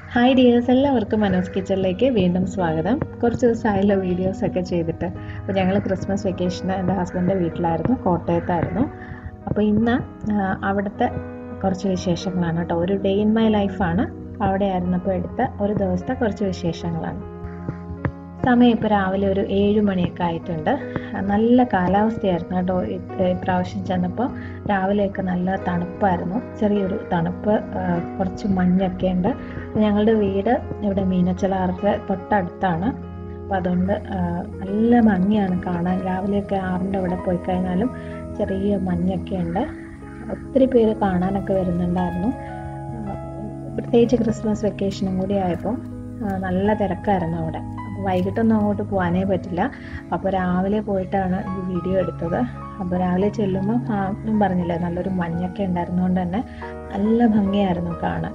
hi dears എല്ലാവർക്കും മനോസ് കിച്ചണിലേക്ക് വീണ്ടും സ്വാഗതം കുറച്ച് ദിവസമായല്ലോ വീഡിയോസ് ഒക്കെ ചെയ്തിട്ട് അപ്പോൾ ഞങ്ങൾ ക്രിസ്മസ് വെക്കേഷന് എൻ്റെ ഹസ്ബൻഡിൻ്റെ വീട്ടിലായിരുന്നു കോട്ടയത്തായിരുന്നു അപ്പോൾ ഇന്ന് ആ, അവിടുത്തെ കുറച്ച് വിശേഷങ്ങളാണ് കേട്ടോ ഒരു ഡേ ഇൻ മൈ ലൈഫാണ് അവിടെ ആയിരുന്നപ്പോൾ എടുത്ത ഒരു ദിവസത്തെ കുറച്ച് വിശേഷങ്ങളാണ് സമയം ഇപ്പോൾ രാവിലെ ഒരു ഏഴ് മണിയൊക്കെ ആയിട്ടുണ്ട് നല്ല കാലാവസ്ഥയായിരുന്നു കേട്ടോ ഇ- ഇപ്രാവശ്യം ചെന്നപ്പോൾ രാവിലെയൊക്കെ നല്ല തണുപ്പായിരുന്നു ചെറിയൊരു തണുപ്പ് ആ, കുറച്ച് മഞ്ഞൊക്കെ ഉണ്ട് ഞങ്ങളുടെ വീട് ഇവിടെ മീനച്ചലാറിൻ്റെ തൊട്ടടുത്താണ് അപ്പം അതുകൊണ്ട് ആ, നല്ല ഭംഗിയാണ് കാണാൻ രാവിലെയൊക്കെ ആറിൻ്റെ അവിടെ പോയി കഴിഞ്ഞാലും ചെറിയ മഞ്ഞൊക്കെ ഉണ്ട് ഒത്തിരി പേര് കാണാനൊക്കെ വരുന്നുണ്ടായിരുന്നു ആ, പ്രത്യേകിച്ച് ക്രിസ്മസ് വെക്കേഷനും കൂടി ആയപ്പോൾ ആ, നല്ല തിരക്കായിരുന്നു അവിടെ അപ്പോൾ വൈകിട്ടൊന്നും അങ്ങോട്ട് പോകാനേ പറ്റില്ല അപ്പോൾ രാവിലെ പോയിട്ടാണ് ഈ വീഡിയോ എടുത്തത് അപ്പോൾ രാവിലെ ചെല്ലുമ്പോൾ ആ, ഞാൻ പറഞ്ഞില്ലേ നല്ലൊരു മഞ്ഞൊക്കെ ഉണ്ടായിരുന്നുകൊണ്ട് തന്നെ നല്ല ഭംഗിയായിരുന്നു കാണാൻ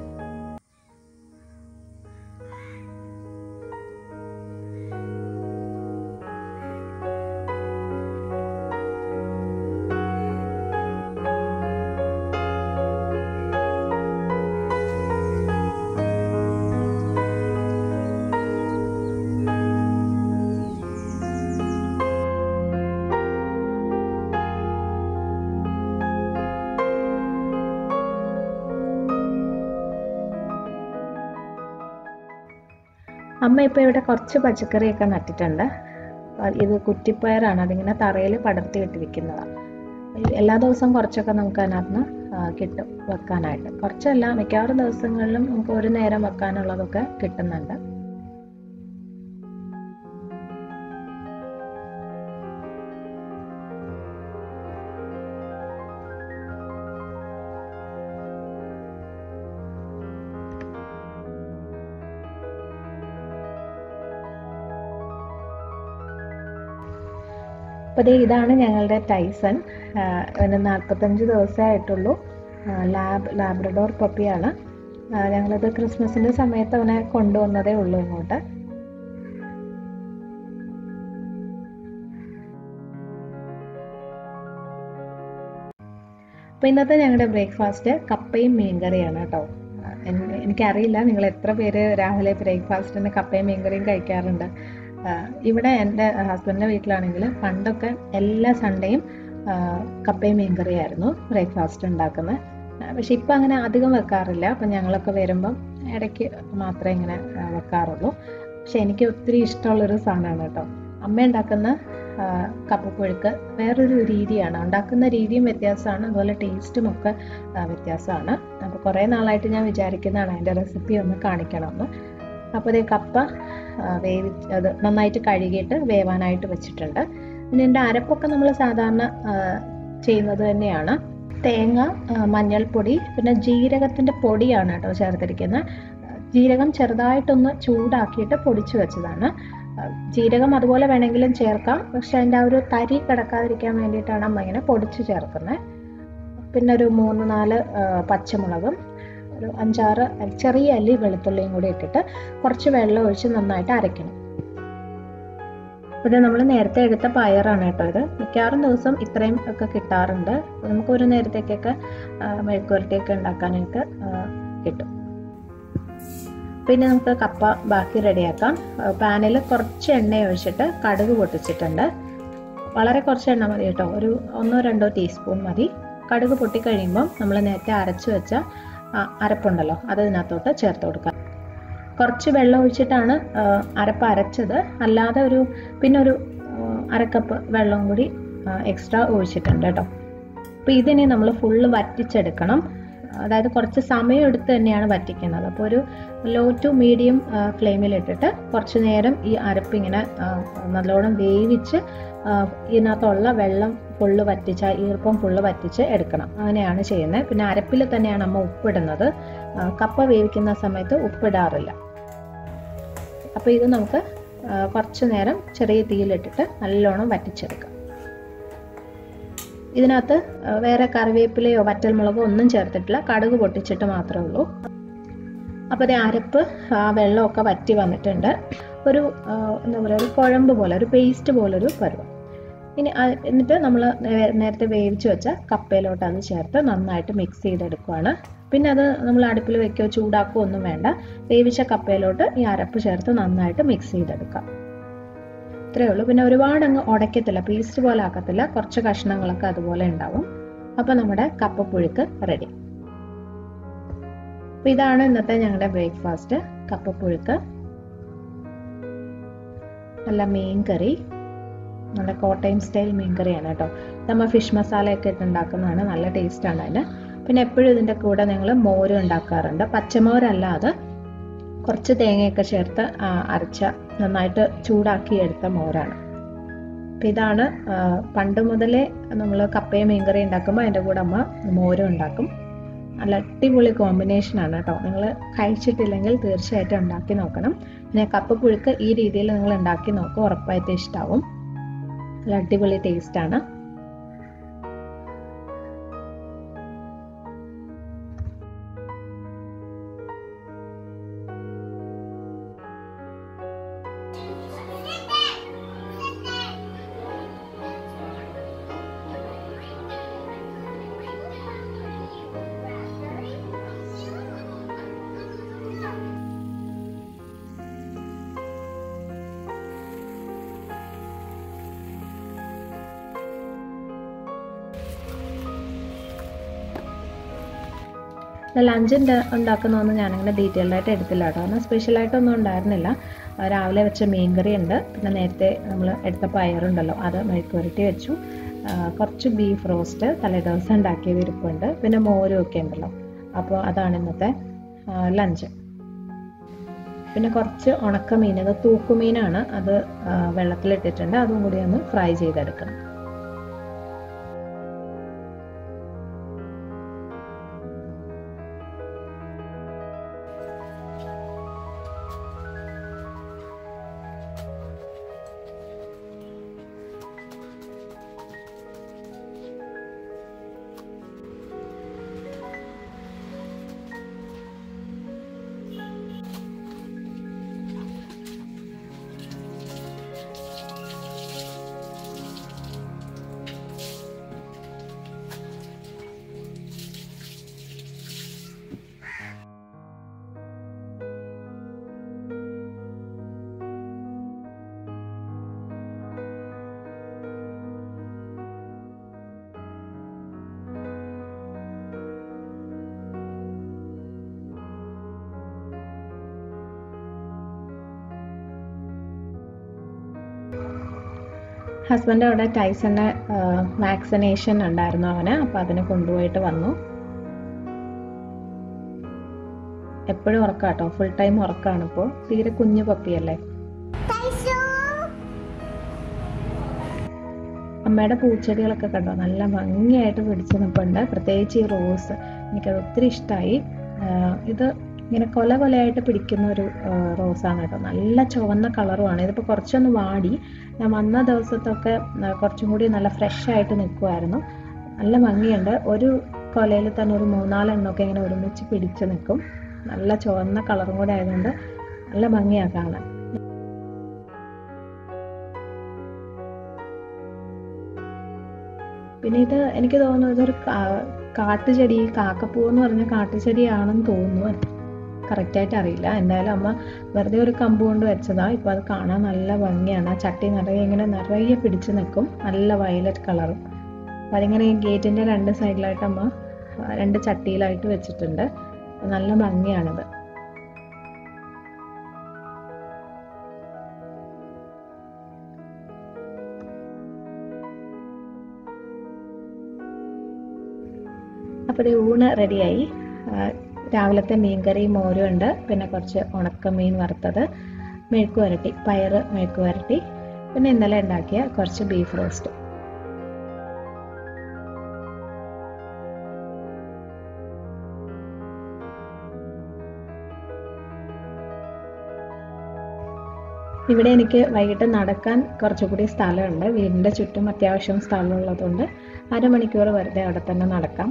അമ്മ ഇപ്പോൾ ഇവിടെ കുറച്ച് പച്ചക്കറിയൊക്കെ നട്ടിട്ടുണ്ട് അഹ് ഇത് കുറ്റിപ്പയറാണ് അതിങ്ങനെ തറയിൽ പടർത്തി ഇട്ടിരിക്കുന്നതാണ് എല്ലാ ദിവസവും കുറച്ചൊക്കെ നമുക്ക് അതിനകത്ത് നിന്ന് കിട്ടും വെക്കാനായിട്ട് കുറച്ചല്ല മിക്കവാറും ദിവസങ്ങളിലും നമുക്ക് ഒരു നേരം വെക്കാനുള്ളതൊക്കെ കിട്ടുന്നുണ്ട് അപ്പോൾ ദേ ഇതാണ് ഞങ്ങളുടെ ടൈസൺ ആഹ് അവന് നാൽപ്പത്തഞ്ച് ദിവസമേ ആയിട്ടുള്ളൂ ആഹ് ലാബ് ലാബ്രഡോർ പപ്പിയാണ് ആഹ് ഞങ്ങളിത് ക്രിസ്മസിൻ്റെ സമയത്ത് അവനെ കൊണ്ടുവന്നതേ ഉള്ളൂ ഇങ്ങോട്ട് അപ്പോൾ ഇന്നത്തെ ഞങ്ങളുടെ ബ്രേക്ക്ഫാസ്റ്റ് കപ്പയും മീൻകറിയാണ് കേട്ടോ ആഹ് എൻ- എനിക്കറിയില്ല നിങ്ങൾ എത്ര പേര് രാവിലെ ബ്രേക്ക്ഫാസ്റ്റിന് കപ്പയും മീൻകറിയും കഴിക്കാറുണ്ട് ആഹ് ഇവിടെ എൻ്റെ ഹസ്ബൻഡിൻ്റെ വീട്ടിലാണെങ്കിൽ പണ്ടൊക്കെ എല്ലാ സൺഡേയും കപ്പയും മീൻകറിയായിരുന്നു ബ്രേക്ക്ഫാസ്റ്റ് ഉണ്ടാക്കുന്നത് ആഹ് പക്ഷെ ഇപ്പം അങ്ങനെ അധികം വെക്കാറില്ല അപ്പം ഞങ്ങളൊക്കെ വരുമ്പം ഇടയ്ക്ക് മാത്രമേ ഇങ്ങനെ ആഹ് വെക്കാറുള്ളൂ പക്ഷെ എനിക്ക് ഒത്തിരി ഇഷ്ടമുള്ളൊരു സാധനമാണ് കേട്ടോ അമ്മ ഉണ്ടാക്കുന്ന ആഹ് കപ്പപ്പുഴുക്ക് വേറൊരു രീതിയാണ് ഉണ്ടാക്കുന്ന രീതിയും വ്യത്യാസമാണ് അതുപോലെ ടേസ്റ്റും ഒക്കെ ആഹ് വ്യത്യാസമാണ് അപ്പോൾ കുറേ നാളായിട്ട് ഞാൻ വിചാരിക്കുന്നതാണ് അതിൻ്റെ റെസിപ്പി ഒന്ന് കാണിക്കണമെന്ന് അപ്പോൾ ഇതേ കപ്പ ആ, വേവി അത് നന്നായിട്ട് കഴുകിയിട്ട് വേവാനായിട്ട് വെച്ചിട്ടുണ്ട് പിന്നെ എൻ്റെ അരപ്പൊക്കെ നമ്മൾ സാധാരണ ആ, ചെയ്യുന്നത് തന്നെയാണ് തേങ്ങ ആ, മഞ്ഞൾപ്പൊടി പിന്നെ ജീരകത്തിൻ്റെ പൊടിയാണ് കേട്ടോ ചേർത്തിരിക്കുന്നത് ജീരകം ചെറുതായിട്ടൊന്ന് ചൂടാക്കിയിട്ട് പൊടിച്ചു വെച്ചതാണ് ആ, ജീരകം അതുപോലെ വേണമെങ്കിലും ചേർക്കാം പക്ഷെ അതിൻ്റെ ആ ഒരു തരി കിടക്കാതിരിക്കാൻ വേണ്ടിയിട്ടാണ് അമ്മ ഇങ്ങനെ പൊടിച്ച് ചേർക്കുന്നത് പിന്നെ ഒരു മൂന്ന് നാല് ആ, പച്ചമുളകും ഒരു അഞ്ചാറ് ചെറിയ അല്ലി വെളുത്തുള്ളിയും കൂടി ഇട്ടിട്ട് കുറച്ച് വെള്ളം ഒഴിച്ച് നന്നായിട്ട് അരയ്ക്കണം പിന്നെ നമ്മൾ നേരത്തെ എടുത്ത പയറാണ് കേട്ടോ ഇത് മിക്കവാറും ദിവസം ഇത്രയും ഒക്കെ കിട്ടാറുണ്ട് നമുക്ക് ഒരു നേരത്തേക്കൊക്കെ ആ, മെഴുക്കുവരട്ടിയൊക്കെ ഉണ്ടാക്കാനായിട്ട് ആ, കിട്ടും പിന്നെ നമുക്ക് കപ്പ ബാക്കി റെഡിയാക്കാം പാനിൽ കുറച്ച് എണ്ണ ഒഴിച്ചിട്ട് കടുക് പൊട്ടിച്ചിട്ടുണ്ട് വളരെ കുറച്ച് എണ്ണ മതി കേട്ടോ ഒരു ഒന്നോ രണ്ടോ ടീസ്പൂൺ മതി കടുക് പൊട്ടിക്കഴിയുമ്പം നമ്മൾ നേരത്തെ അരച്ചു വെച്ച ആ, അരപ്പുണ്ടല്ലോ അത് ഇതിനകത്തോട്ട് ചേർത്ത് കൊടുക്കാം കുറച്ച് വെള്ളം ഒഴിച്ചിട്ടാണ് ആ, അരപ്പ് അരച്ചത് അല്ലാതെ ഒരു പിന്നെ ഒരു ആ, അരക്കപ്പ് വെള്ളം കൂടി എക്സ്ട്രാ ഒഴിച്ചിട്ടുണ്ട് കേട്ടോ അപ്പോൾ ഇതിനെ നമ്മൾ ഫുള്ള് വറ്റിച്ചെടുക്കണം അതായത് കുറച്ച് സമയം എടുത്ത് തന്നെയാണ് വറ്റിക്കുന്നത് അപ്പോൾ ഒരു ലോ ടു മീഡിയം ഫ്ലെയിമിലിട്ടിട്ട് കുറച്ച് നേരം ഈ അരപ്പ് ഇങ്ങനെ ആ, നല്ലോണം വേവിച്ച് ആ, ഇതിനകത്തുള്ള വെള്ളം ഫുള്ള് വറ്റിച്ച് ആ ഈർപ്പം ഫുള്ള് വറ്റിച്ച് എടുക്കണം അങ്ങനെയാണ് ചെയ്യുന്നത് പിന്നെ അരപ്പിൽ തന്നെയാണ് അമ്മ ഉപ്പിടുന്നത് ആ, കപ്പ വേവിക്കുന്ന സമയത്ത് ഉപ്പിടാറില്ല അപ്പോൾ ഇത് നമുക്ക് ആ, കുറച്ച് നേരം ചെറിയ തീയിലിട്ടിട്ട് നല്ലോണം വറ്റിച്ചെടുക്കാം ഇതിനകത്ത് ആ, വേറെ കറിവേപ്പിലയോ വറ്റൽമുളകോ ഒന്നും ചേർത്തിട്ടില്ല കടുക് പൊട്ടിച്ചിട്ട് മാത്രമേ ഉള്ളൂ അപ്പോൾ അതേ അരപ്പ് ആ വെള്ളമൊക്കെ വറ്റി വന്നിട്ടുണ്ട് ഒരു ആ, എന്താ പറയുക ഒരു കുഴമ്പ് പോലെ ഒരു പേസ്റ്റ് പോലൊരു പരുവം ഇനി ആ- എന്നിട്ട് നമ്മൾ നേരത്തെ വേവിച്ച് വെച്ച കപ്പയിലോട്ട് അത് ചേർത്ത് നന്നായിട്ട് മിക്സ് ചെയ്തെടുക്കുവാണ് പിന്നെ അത് നമ്മൾ അടുപ്പിൽ വെക്കുകയോ ചൂടാക്കുകയോ ഒന്നും വേണ്ട വേവിച്ച കപ്പയിലോട്ട് ഈ അരപ്പ് ചേർത്ത് നന്നായിട്ട് മിക്സ് ചെയ്തെടുക്കാം ഇത്രയേ ഉള്ളൂ പിന്നെ ഒരുപാട് അങ്ങ് ഉടയ്ക്കത്തില്ല പേസ്റ്റ് പോലെ ആക്കത്തില്ല കുറച്ച് കഷ്ണങ്ങളൊക്കെ അതുപോലെ ഉണ്ടാവും അപ്പോൾ നമ്മുടെ കപ്പപ്പുഴുക്ക് റെഡി അപ്പോൾ ഇതാണ് ഇന്നത്തെ ഞങ്ങളുടെ ബ്രേക്ക്ഫാസ്റ്റ് കപ്പപ്പുഴുക്ക് നല്ല മീൻ കറി നല്ല കോട്ടയം സ്റ്റൈൽ മീൻ കറിയാണ് കേട്ടോ നമ്മൾ ഫിഷ് മസാലയൊക്കെ ഇട്ട് ഉണ്ടാക്കുന്നതാണ് നല്ല ടേസ്റ്റാണ് അതിന് പിന്നെ എപ്പോഴും ഇതിൻ്റെ കൂടെ ഞങ്ങൾ മോരും ഉണ്ടാക്കാറുണ്ട് പച്ചമോരല്ലാതെ കുറച്ച് തേങ്ങയൊക്കെ ചേർത്ത് അരച്ച നന്നായിട്ട് ചൂടാക്കി എടുത്ത മോരാണ് അപ്പം ഇതാണ് പണ്ട് മുതലേ നമ്മൾ കപ്പയും മീൻകറി ഉണ്ടാക്കുമ്പോൾ അതിൻ്റെ കൂടെ അമ്മ മോരും ഉണ്ടാക്കും നല്ല അടിപൊളി കോമ്പിനേഷനാണ് കേട്ടോ നിങ്ങൾ കഴിച്ചിട്ടില്ലെങ്കിൽ തീർച്ചയായിട്ടും ഉണ്ടാക്കി നോക്കണം പിന്നെ കപ്പ പുഴുക്ക് ഈ രീതിയിൽ നിങ്ങൾ ഉണ്ടാക്കി നോക്കും ഉറപ്പായിട്ട് ഇഷ്ടാവും നല്ല അടിപൊളി ടേസ്റ്റാണ് ലഞ്ച് ഉണ്ടാക്കുന്നതൊന്നും ഞാനിങ്ങനെ ഡീറ്റെയിൽഡ് ആയിട്ട് എടുത്തില്ല കേട്ടോ കാരണം സ്പെഷ്യലായിട്ടൊന്നും ഉണ്ടായിരുന്നില്ല രാവിലെ വെച്ച മീൻകറി ഉണ്ട് പിന്നെ നേരത്തെ നമ്മൾ എടുത്ത പയറുണ്ടല്ലോ അത് മെഴുക്ക് പുരട്ടി വെച്ചു കുറച്ച് ബീഫ് റോസ്റ്റ് തലേദിവസം ഉണ്ടാക്കിയത് ഇരിപ്പുണ്ട് പിന്നെ മോരും ഒക്കെ ഉണ്ടല്ലോ അപ്പോൾ അതാണ് ഇന്നത്തെ ലഞ്ച് പിന്നെ കുറച്ച് ഉണക്കമീൻ അത് തൂക്കുമീനാണ് അത് വെള്ളത്തിലിട്ടിട്ടുണ്ട് അതും കൂടി ഒന്ന് ഫ്രൈ ചെയ്തെടുക്കണം ഹസ്ബൻഡ് അവിടെ ടൈസന്റെ വാക്സിനേഷൻ ഉണ്ടായിരുന്നു അവന് അപ്പൊ അതിന് കൊണ്ടുപോയിട്ട് വന്നു എപ്പോഴും ഉറക്കാട്ടോ ഫുൾ ടൈം ഉറക്കാണ് ഇപ്പോൾ തീരെ കുഞ്ഞു പപ്പിയല്ലേ അമ്മയുടെ പൂച്ചെടികളൊക്കെ കണ്ടോ നല്ല ഭംഗിയായിട്ട് പിടിച്ചു നിൽപ്പുണ്ട് പ്രത്യേകിച്ച് ഈ റോസ് എനിക്കത് ഒത്തിരി ഇഷ്ടമായി ഇത് ഇങ്ങനെ കൊല കൊലയായിട്ട് പിടിക്കുന്ന ഒരു റോസാണ് കേട്ടോ നല്ല ചുവന്ന കളറുമാണ് ഇതിപ്പോൾ കുറച്ചൊന്ന് വാടി ഞാൻ വന്ന ദിവസത്തൊക്കെ കുറച്ചും കൂടി നല്ല ഫ്രഷ് ആയിട്ട് നിൽക്കുമായിരുന്നു നല്ല ഭംഗിയുണ്ട് ഒരു കൊലയിൽ തന്നെ ഒരു മൂന്നാലെണ്ണമൊക്കെ ഇങ്ങനെ ഒരുമിച്ച് പിടിച്ച് നിൽക്കും നല്ല ചുവന്ന കളറും കൂടെ ആയതുകൊണ്ട് നല്ല ഭംഗിയാണ് കാണാൻ പിന്നെ ഇത് എനിക്ക് തോന്നുന്നു ഇതൊരു കാട്ടുചെടി കാക്കപ്പൂ എന്ന് പറഞ്ഞ കാട്ടുചെടിയാണെന്ന് തോന്നുന്നു കറക്റ്റായിട്ട് അറിയില്ല എന്തായാലും അമ്മ വെറുതെ ഒരു കമ്പ് കൊണ്ട് വെച്ചതാ ഇപ്പം അത് കാണാൻ നല്ല ഭംഗിയാണ് ആ ചട്ടി നിറയെ ഇങ്ങനെ നിറയെ പിടിച്ചു നിൽക്കും നല്ല വയലറ്റ് കളറും അപ്പം അതിങ്ങനെ ഈ ഗേറ്റിൻ്റെ രണ്ട് സൈഡിലായിട്ട് അമ്മ രണ്ട് ചട്ടിയിലായിട്ട് വെച്ചിട്ടുണ്ട് നല്ല ഭംഗിയാണിത് അപ്പോൾ ഇത് ഊണ് റെഡിയായി രാവിലത്തെ മീൻകറി മോരും ഉണ്ട് പിന്നെ കുറച്ച് ഉണക്കമീൻ വറുത്തത് മെഴുക്ക് വരട്ടി പയറ് മെഴുക്ക് വരട്ടി പിന്നെ ഇന്നലെ ഉണ്ടാക്കിയ കുറച്ച് ബീഫ് റോസ്റ്റ് ഇവിടെ എനിക്ക് വൈകിട്ട് നടക്കാൻ കുറച്ചുകൂടി സ്ഥലമുണ്ട് വീടിൻ്റെ ചുറ്റും അത്യാവശ്യം സ്ഥലമുള്ളതുകൊണ്ട് അരമണിക്കൂർ വെറുതെ അവിടെ തന്നെ നടക്കാം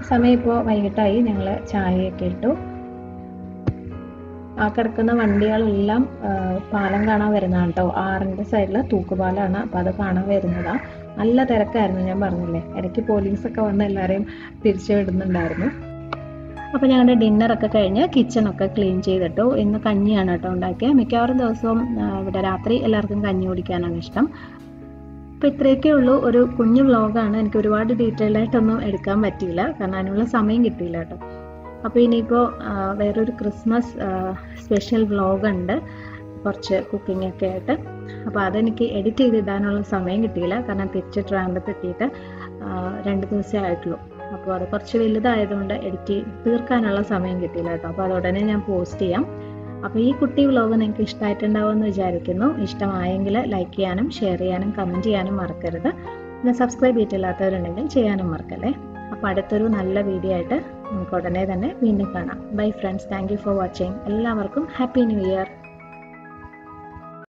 സമയം ഇപ്പോൾ വൈകിട്ടായി ഞങ്ങൾ ചായയൊക്കെ ഇട്ടു ആ കിടക്കുന്ന വണ്ടികളെല്ലാം ആ, പാലം കാണാൻ വരുന്നതാണ് കേട്ടോ ആറിൻ്റെ സൈഡിൽ തൂക്കുപാലമാണ് അപ്പോൾ അത് കാണാൻ വരുന്നതാണ് നല്ല തിരക്കായിരുന്നു ഞാൻ പറഞ്ഞില്ലേ ഇടയ്ക്ക് പോലീസൊക്കെ വന്ന് എല്ലാവരെയും തിരിച്ചു വിടുന്നുണ്ടായിരുന്നു അപ്പോൾ ഞങ്ങളുടെ ഡിന്നറൊക്കെ കഴിഞ്ഞ് കിച്ചണൊക്കെ ക്ലീൻ ചെയ്തിട്ടു ഇന്ന് കഞ്ഞിയാണ് കേട്ടോ ഉണ്ടാക്കിയത് മിക്കവാറും ദിവസവും ആ, ഇവിടെ രാത്രി എല്ലാവർക്കും കഞ്ഞി കുടിക്കാനാണ് ഇഷ്ടം അപ്പോൾ ഇത്രയൊക്കെ ഉള്ളൂ ഒരു കുഞ്ഞു വ്ലോഗാണ് എനിക്ക് ഒരുപാട് ഡീറ്റെയിൽ ആയിട്ടൊന്നും എടുക്കാൻ പറ്റിയില്ല കാരണം അതിനുള്ള സമയം കിട്ടിയില്ല കേട്ടോ അപ്പോൾ ഇനിയിപ്പോൾ വേറൊരു ക്രിസ്മസ് സ്പെഷ്യൽ വ്ലോഗ് ഉണ്ട് കുറച്ച് കുക്കിംഗ് ഒക്കെ ആയിട്ട് അപ്പോൾ അതെനിക്ക് എഡിറ്റ് ചെയ്തിടാനുള്ള സമയം കിട്ടിയില്ല കാരണം തിരിച്ച് ട്രാൻഡത്ത് എത്തിയിട്ട് ആ, രണ്ട് ദിവസമേ ആയിട്ടുള്ളൂ അപ്പോൾ അത് കുറച്ച് വലുതായതുകൊണ്ട് എഡിറ്റ് തീർക്കാനുള്ള സമയം കിട്ടിയില്ല കേട്ടോ അപ്പോൾ അത് ഉടനെ ഞാൻ പോസ്റ്റ് ചെയ്യാം അപ്പോൾ ഈ കുട്ടി വ്ലോഗ് നിങ്ങൾക്ക് ഇഷ്ടമായിട്ടുണ്ടാവുമെന്ന് വിചാരിക്കുന്നു ഇഷ്ടമായെങ്കിൽ ലൈക്ക് ചെയ്യാനും ഷെയർ ചെയ്യാനും കമൻറ്റ് ചെയ്യാനും മറക്കരുത് പിന്നെ സബ്സ്ക്രൈബ് ചെയ്തിട്ടില്ലാത്തവരുണ്ടെങ്കിൽ ചെയ്യാനും മറക്കല്ലേ അപ്പോൾ അടുത്തൊരു നല്ല വീഡിയോ ആയിട്ട് നമുക്ക് ഉടനെ തന്നെ വീണ്ടും കാണാം bye friends thank you for watching എല്ലാവർക്കും ഹാപ്പി ന്യൂ ഇയർ